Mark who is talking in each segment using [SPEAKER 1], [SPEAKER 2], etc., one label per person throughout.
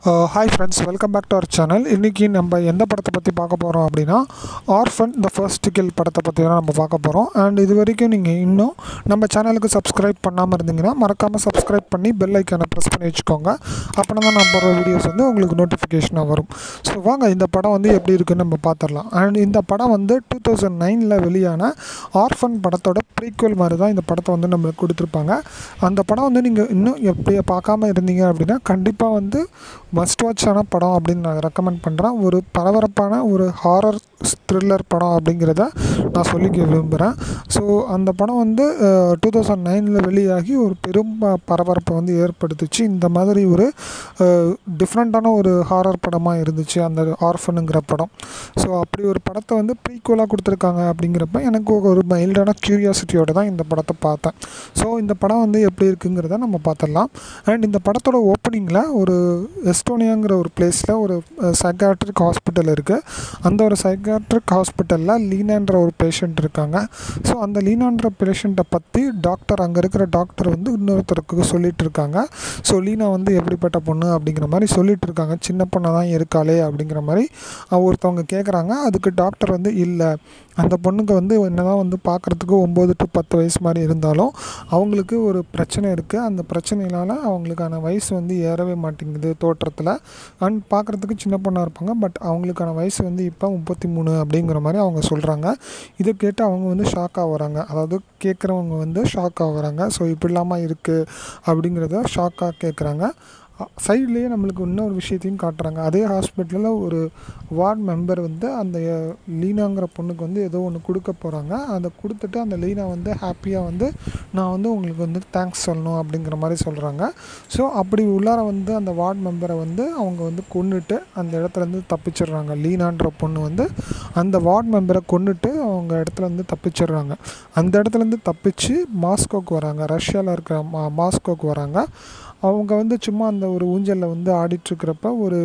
[SPEAKER 1] hi friends welcome back to our channel இன்றைக்கி நம்ம எந்த படத்தை பற்றி பார்க்க போகிறோம் அப்படின்னா ஆர்ஃபன் த ஃபர்ஸ்ட் கில் படத்தை பற்றி தான் நம்ம பார்க்க போகிறோம் அண்ட் இது வரைக்கும் நீங்கள் இன்னும் நம்ம சேனலுக்கு சப்ஸ்கிரைப் பண்ணாமல் இருந்தீங்கன்னா மறக்காமல் சப்ஸ்கிரைப் பண்ணி பெல் ஐக்கானை ப்ரெஸ் பண்ணி வச்சுக்கோங்க அப்படின்னா தான் நான் போடுற வீடியோஸ் வந்து உங்களுக்கு நோட்டிஃபிகேஷனாக வரும் ஸோ வாங்க இந்த படம் வந்து எப்படி இருக்குன்னு நம்ம பார்த்துடலாம் அண்ட் இந்த படம் வந்து டூ தௌசண்ட் நைனில் வெளியான ஆர்ஃபன் படத்தோட ப்ரீக்வல் மாதிரி தான் இந்த படத்தை வந்து நம்மளுக்கு கொடுத்துருப்பாங்க அந்த படம் வந்து நீங்கள் இன்னும் எப்படி பார்க்காம இருந்தீங்க அப்படின்னா கண்டிப்பாக வந்து மஸ்ட் வாட்சான படம் அப்படின்னு நான் ரெக்கமெண்ட் பண்ணுறேன் ஒரு பரபரப்பான ஒரு ஹாரர் த்ரில்லர் படம் அப்படிங்கிறத நான் சொல்லிக்க விரும்புகிறேன் ஸோ அந்த படம் வந்து டூ தௌசண்ட் நைனில் வெளியாகி ஒரு பெரும் ப- பரபரப்பை வந்து ஏற்படுத்துச்சு இந்த மாதிரி ஒரு டிஃப்ரெண்ட்டான ஒரு ஹாரர் படமாக இருந்துச்சு அந்த ஆர்ஃபனுங்கிற படம் ஸோ அப்படி ஒரு படத்தை வந்து ப்ரீக்குவலாக கொடுத்துருக்காங்க அப்படிங்கிறப்ப எனக்கு ஒரு மைல்டான க்யூரியாசிட்டியோட தான் இந்த படத்தை பார்த்தேன் ஸோ இந்த படம் வந்து எப்படி இருக்குங்கிறத நம்ம பார்த்துடலாம் அண்ட் இந்த படத்தோட ஓப்பனிங்கில் ஒரு எஸ்டோனியாங்கிற ஒரு பிளேஸில் ஒரு சைக்காட்ரிக் ஹாஸ்பிட்டல் இருக்குது அந்த ஒரு சைக்காட்ரிக் ஹாஸ்பிட்டலில் லீனான்ற ஒரு பேஷண்ட் இருக்காங்க ஸோ அந்த லீனான்ற பேஷண்ட்டை பற்றி டாக்டர் அங்கே இருக்கிற டாக்டர் வந்து இன்னொருத்தருக்கு சொல்லிட்டு இருக்காங்க ஸோ லீனா வந்து எப்படிப்பட்ட பொண்ணு அப்படிங்கிற மாதிரி சொல்லிட்டு இருக்காங்க சின்ன பொண்ணை தான் இருக்காளே அப்படிங்கிற மாதிரி அஹ் ஒருத்தவங்க கேட்குறாங்க அதுக்கு டாக்டர் வந்து இல்லை அந்த பொண்ணுக்கு வந்து என்னதான் வந்து பார்க்குறதுக்கு ஒம்பது டு பத்து வயசு மாதிரி இருந்தாலும் அவங்களுக்கு ஒரு பிரச்சனை இருக்குது அந்த பிரச்சனையினால அவங்களுக்கான வயசு வந்து ஏறவே மாட்டேங்குது தோற்றத்தில் அண்ட் பார்க்குறதுக்கு சின்ன பொண்ணாக இருப்பாங்க பட் அவங்களுக்கான வயசு வந்து இப்போ முப்பத்தி மூணு அப்படிங்கிற மாதிரி அவங்க சொல்கிறாங்க இதை கேட்டு அவங்க வந்து ஷாக் ஆகுறாங்க அதாவது கேட்குறவங்க வந்து ஷாக் ஆகுறாங்க ஸோ இப்படிலாமா இருக்குது அப்படிங்கிறத ஷாக்காக கேட்குறாங்க சைட்லேயே நம்மளுக்கு இன்னொரு விஷயத்தையும் காட்டுறாங்க அதே ஹாஸ்பிட்டலில் ஒரு வார்ட் மெம்பர் வந்து அந்த அஹ், லீனாங்கிற பொண்ணுக்கு வந்து ஏதோ ஒன்று கொடுக்க போகிறாங்க அதை கொடுத்துட்டு அந்த லீனா வந்து ஹாப்பியாக வந்து நான் வந்து உங்களுக்கு வந்து தேங்க்ஸ் சொல்லணும் அப்படிங்கிற மாதிரி சொல்கிறாங்க ஸோ அப்படி உள்ளார வந்து அந்த வார்ட் மெம்பரை வந்து அவங்க வந்து கொன்னுட்டு அந்த இடத்துலேருந்து தப்பிச்சிடுறாங்க லீனான்ற பொண்ணு வந்து அந்த வார்ட் மெம்பரை கொன்னுட்டு அவங்க இடத்துல இருந்து தப்பிச்சிடுறாங்க அந்த இடத்துலேருந்து தப்பிச்சு மாஸ்கோக்கு வராங்க ரஷ்யாவில் இருக்கிற மா மாஸ்கோக்கு வராங்க அவங்க வந்து சும்மா அந்த ஒரு ஊஞ்சலில் வந்து ஆடிட்டுருக்கிறப்ப ஒரு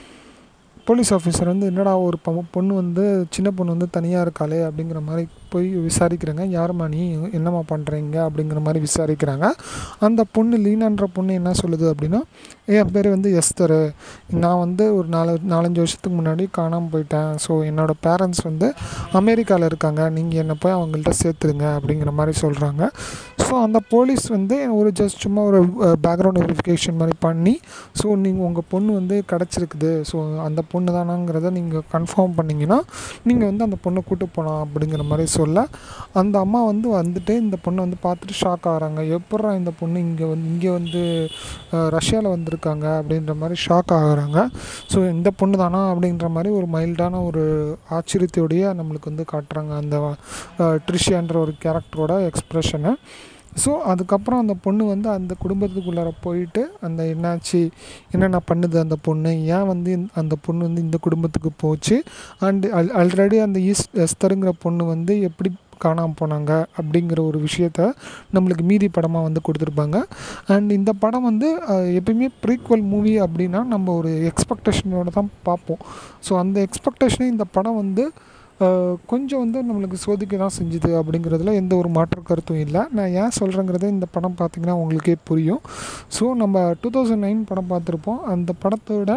[SPEAKER 1] போலீஸ் ஆஃபீஸர் வந்து என்னடா ஒரு பொ- பொண்ணு வந்து சின்ன பொண்ணு வந்து தனியாக இருக்காளே அப்படிங்கிற மாதிரி போய் விசாரிக்கிறாங்க யாரும்மா நீ என்னம்மா பண்ணுறீங்க அப்படிங்கிற மாதிரி விசாரிக்கிறாங்க அந்த பொண்ணு லீனான்ற பொண்ணு என்ன சொல்லுது அப்படின்னா என் பேர் வந்து எஸ்தரு நான் வந்து ஒரு நாலு நாலஞ்சு வருஷத்துக்கு முன்னாடி காணாமல் போயிட்டேன் ஸோ என்னோடய பேரண்ட்ஸ் வந்து அமெரிக்காவில் இருக்காங்க நீங்கள் என்னை போய் அவங்கள்ட்ட சேர்த்துருங்க அப்படிங்கிற மாதிரி சொல்கிறாங்க ஸோ அந்த போலீஸ் வந்து ஒரு ஜஸ்ட் சும்மா ஒரு பேக்ரவுண்ட் வெரிஃபிகேஷன் மாதிரி பண்ணி ஸோ நீங்கள் உங்கள் பொண்ணு வந்து கிடச்சிருக்குது ஸோ அந்த பொண்ணு தானாங்கிறத நீங்கள் கன்ஃபார்ம் பண்ணிங்கன்னா நீங்கள் வந்து அந்த பொண்ணை கூட்டு போகலாம் அப்படிங்கிற மாதிரி சொல்ல அந்த அம்மா வந்து வந்துட்டு இந்த பொண்ணை வந்து பார்த்துட்டு ஷாக் ஆகிறாங்க எப்பட்றா இந்த பொண்ணு இங்கே வந்து இங்கே வந்து ரஷ்யாவில் வந்திருக்காங்க அப்படின்ற மாதிரி ஷாக் ஆகுறாங்க ஸோ இந்த பொண்ணு தானா அப்படின்ற மாதிரி ஒரு மைல்டான ஒரு ஆச்சரியத்தோடைய நம்மளுக்கு வந்து காட்டுறாங்க அந்த அஹ், ட்ரிஷியான்ற ஒரு கேரக்டரோட எக்ஸ்ப்ரெஷனை ஸோ அதுக்கப்புறம் அந்த பொண்ணு வந்து அந்த குடும்பத்துக்குள்ளார போயிட்டு அந்த என்னாச்சு என்னென்ன பண்ணுது அந்த பொண்ணு ஏன் வந்து இந்த- அந்த பொண்ணு வந்து இந்த குடும்பத்துக்கு போச்சு அண்டு அல் ஆல்ரெடி அந்த ஈஸ் எஸ்தருங்கிற பொண்ணு வந்து எப்படி காணாமல் போனாங்க அப்படிங்கிற ஒரு விஷயத்த நம்மளுக்கு மீதி படமாக வந்து கொடுத்துருப்பாங்க அண்ட் இந்த படம் வந்து அஹ், எப்பயுமே ப்ரீக்வல் மூவி அப்படின்னா நம்ம ஒரு எக்ஸ்பெக்டேஷனோட தான் பார்ப்போம் ஸோ அந்த எக்ஸ்பெக்டேஷனை இந்த படம் வந்து அஹ், கொஞ்சம் வந்து நம்மளுக்கு சோதிக்க தான் செஞ்சுது அப்படிங்கிறதுல எந்த ஒரு மாற்று கருத்தும் இல்லை நான் ஏன் சொல்கிறேங்கிறத இந்த படம் பார்த்தீங்கன்னா உங்களுக்கே புரியும் ஸோ நம்ம டூ தௌசண்ட் நைன் படம் பார்த்துருப்போம் அந்த படத்தோட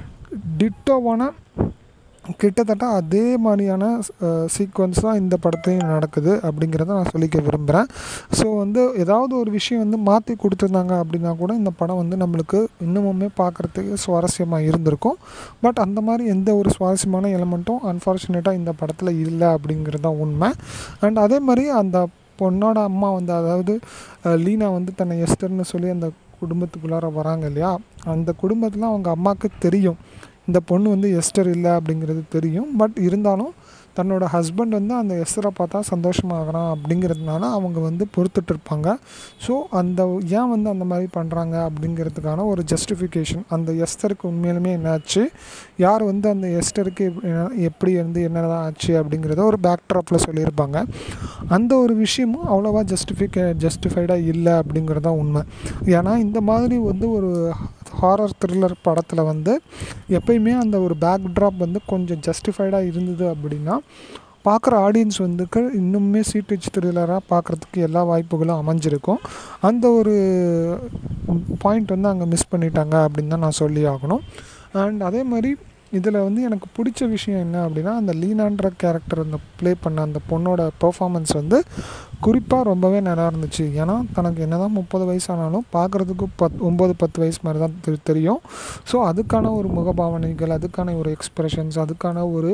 [SPEAKER 1] டிட்டோவான கிட்டத்தட்ட அதே மாதிரியான சீக்வன்ஸ் தான் இந்த படத்தையும் நடக்குது அப்படிங்கிறத நான் சொல்லிக்க விரும்புகிறேன் ஸோ வந்து ஏதாவது ஒரு விஷயம் வந்து மாற்றி கொடுத்துருந்தாங்க அப்படின்னா கூட இந்த படம் வந்து நம்மளுக்கு இன்னமுமே பார்க்குறதுக்கு சுவாரஸ்யமாக இருந்திருக்கும் பட் அந்த மாதிரி எந்த ஒரு சுவாரஸ்யமான எலமெண்ட்டும் அன்ஃபார்ச்சுனேட்டாக இந்த படத்தில் இல்லை அப்படிங்கிறது தான் உண்மை அண்ட் அதே மாதிரி அந்த பொண்ணோட அம்மா வந்து அதாவது அஹ், லீனா வந்து தன்னை எஸ்டர்னு சொல்லி அந்த குடும்பத்துக்குள்ளார வராங்க இல்லையா அந்த குடும்பத்தில் அவங்க அம்மாவுக்கு தெரியும் இந்த பொண்ணு வந்து எஸ்டர் இல்லை அப்படிங்கிறது தெரியும் பட் இருந்தாலும் தன்னோட ஹஸ்பண்ட் வந்து அந்த எஸ்டரை பார்த்தா சந்தோஷமாகறான் அப்படிங்கிறதுனால அவங்க வந்து பொறுத்துட்டு இருப்பாங்க ஸோ அந்த ஏன் வந்து அந்த மாதிரி பண்ணுறாங்க அப்படிங்கிறதுக்கான ஒரு ஜஸ்டிஃபிகேஷன் அந்த எஸ்டருக்கு உண்மையிலுமே என்னாச்சு யார் வந்து அந்த எஸ்டருக்கு எப்- என்ன- எப்படி வந்து என்னதான் ஆச்சு அப்படிங்கிறத ஒரு பேக்ட்ராப்பில் சொல்லியிருப்பாங்க அந்த ஒரு விஷயமும் அவ்வளோவா ஜஸ்டிஃபிகே ஜஸ்டிஃபைடாக இல்லை அப்படிங்கிறது தான் உண்மை ஏன்னா இந்த மாதிரி வந்து ஒரு ஹாரர் த்ரில்லர் படத்தில் வந்து எப்பயுமே அந்த ஒரு பேக் ட்ராப் வந்து கொஞ்சம் ஜஸ்டிஃபைடாக இருந்தது அப்படின்னா பார்க்குற ஆடியன்ஸ் வந்துக்கு இன்னுமே சீட்டு த்ரில்லராக பார்க்குறதுக்கு எல்லா வாய்ப்புகளும் அமைஞ்சிருக்கும் அந்த ஒரு பாயிண்ட் வந்து அங்கே மிஸ் பண்ணிட்டாங்க அப்படின்னு தான் நான் சொல்லி ஆகணும் அண்ட் அதே மாதிரி இதில் வந்து எனக்கு பிடிச்ச விஷயம் என்ன அப்படின்னா அந்த லீனான்ற கேரக்டர் அந்த ப்ளே பண்ண அந்த பொண்ணோட பெர்ஃபார்மன்ஸ் வந்து குறிப்பாக ரொம்பவே நல்லா இருந்துச்சு ஏன்னா தனக்கு என்ன தான் முப்பது வயசானாலும் பார்க்குறதுக்கு பத் ஒம்பது பத்து வயசு மாதிரி தான் தெ தெரியும் ஸோ அதுக்கான ஒரு முகபாவனைகள் அதுக்கான ஒரு எக்ஸ்ப்ரெஷன்ஸ் அதுக்கான ஒரு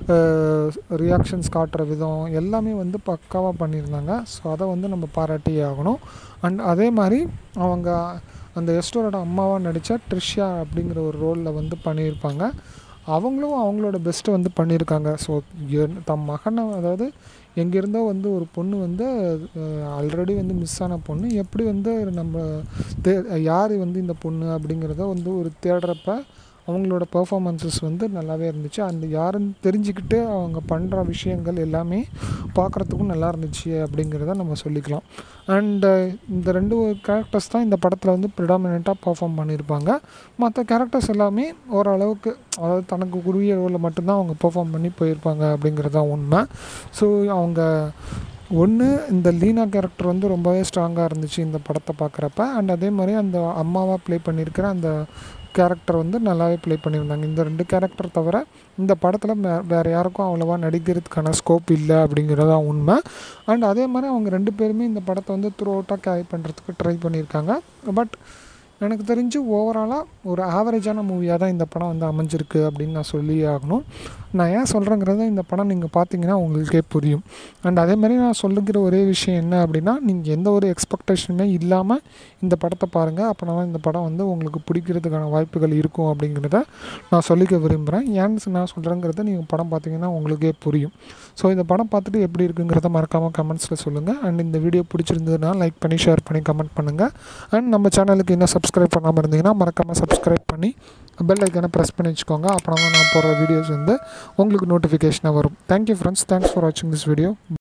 [SPEAKER 1] ரியாக்ஷன்ஸ் காட்டுற விதம் எல்லாமே வந்து பக்காவாக பண்ணியிருந்தாங்க ஸோ அதை வந்து நம்ம பாராட்டியே ஆகணும் அண்ட் அதே மாதிரி அவங்க அந்த எஸ்டோரோட அம்மாவாக நடித்த ட்ரிஷ்யா அப்படிங்கிற ஒரு ரோலில் வந்து பண்ணியிருப்பாங்க அவங்களும் அவங்களோட பெஸ்ட்டை வந்து பண்ணியிருக்காங்க ஸோ தம் மகனை அதாவது எங்கேருந்தோ வந்து ஒரு பொண்ணு வந்து ஆல்ரெடி வந்து மிஸ் ஆன பொண்ணு எப்படி வந்து நம்ம தே யார் வந்து இந்த பொண்ணு அப்படிங்கிறத வந்து ஒரு தேடுறப்ப அவங்களோட பர்ஃபாமன்ஸஸ் வந்து நல்லாவே இருந்துச்சு அந்த யாருன்னு தெரிஞ்சுக்கிட்டு அவங்க பண்ணுற விஷயங்கள் எல்லாமே பார்க்குறதுக்கும் நல்லா இருந்துச்சு அப்படிங்கிறத நம்ம சொல்லிக்கலாம் அண்டு இந்த ரெண்டு கேரக்டர்ஸ் தான் இந்த படத்தில் வந்து ப்ரிடாமினண்ட்டாக பர்ஃபார்ம் பண்ணியிருப்பாங்க மற்ற கேரக்டர்ஸ் எல்லாமே ஓரளவுக்கு அதாவது தனக்கு குறுகிய ரோலில் மட்டும்தான் அவங்க பெர்ஃபார்ம் பண்ணி போயிருப்பாங்க அப்படிங்கிறது தான் உண்மை ஸோ அவங்க ஒன்று இந்த லீனா கேரக்டர் வந்து ரொம்பவே ஸ்ட்ராங்காக இருந்துச்சு இந்த படத்தை பார்க்குறப்ப அண்ட் அதே மாதிரி அந்த அம்மாவாக ப்ளே பண்ணியிருக்கிற அந்த கேரக்டர் வந்து நல்லாவே ப்ளே பண்ணியிருந்தாங்க இந்த ரெண்டு கேரக்டர் தவிர இந்த படத்தில் வே வேறு யாருக்கும் அவ்வளோவா நடிக்கிறதுக்கான ஸ்கோப் இல்லை அப்படிங்கிறது தான் உண்மை அண்ட் அதே மாதிரி அவங்க ரெண்டு பேருமே இந்த படத்தை வந்து த்ரூ அவுட்டாக கேரி பண்ணுறதுக்கு ட்ரை பண்ணியிருக்காங்க பட் எனக்கு தெரிஞ்சு ஓவராலாக ஒரு ஆவரேஜான மூவியாக தான் இந்த படம் வந்து அமைஞ்சிருக்கு அப்படின்னு நான் சொல்லி ஆகணும் நான் ஏன் சொல்கிறேங்கிறத இந்த படம் நீங்கள் பார்த்தீங்கன்னா உங்களுக்கே புரியும் அண்ட் அதே மாதிரி நான் சொல்லுகிற ஒரே விஷயம் என்ன அப்படின்னா நீங்கள் எந்த ஒரு எக்ஸ்பெக்டேஷனுமே இல்லாமல் இந்த படத்தை பாருங்கள் அப்படின்னா தான் இந்த படம் வந்து உங்களுக்கு பிடிக்கிறதுக்கான வாய்ப்புகள் இருக்கும் அப்படிங்கிறத நான் சொல்லிக்க விரும்புகிறேன் ஏன்னு நான் சொல்கிறேங்கிறத நீங்கள் படம் பார்த்தீங்கன்னா உங்களுக்கே புரியும் ஸோ இந்த படம் பார்த்துட்டு எப்படி இருக்குங்கிறத மறக்காமல் கமெண்ட்ஸில் சொல்லுங்கள் அண்ட் இந்த வீடியோ பிடிச்சிருந்ததுன்னா லைக் பண்ணி ஷேர் பண்ணி கமெண்ட் பண்ணுங்கள் அண்ட் நம்ம சேனலுக்கு இன்னும் சப்ஸ்கிரைப் பண்ணாமல் இருந்தீங்கன்னா மறக்காமல் சப்ஸ்கிரைப் பண்ணி பெல் ஐக்கானை ப்ரெஸ் பண்ணி வச்சுக்கோங்க அப்புறம் தான் நான் போடுற வீடியோஸ் வந்து உங்களுக்கு நோட்டிஃபிகேஷனாக வரும் தேங்க்யூ ஃப்ரெண்ட்ஸ் தேங்க்ஸ் ஃபார் வாட்சிங் திஸ் வீடியோ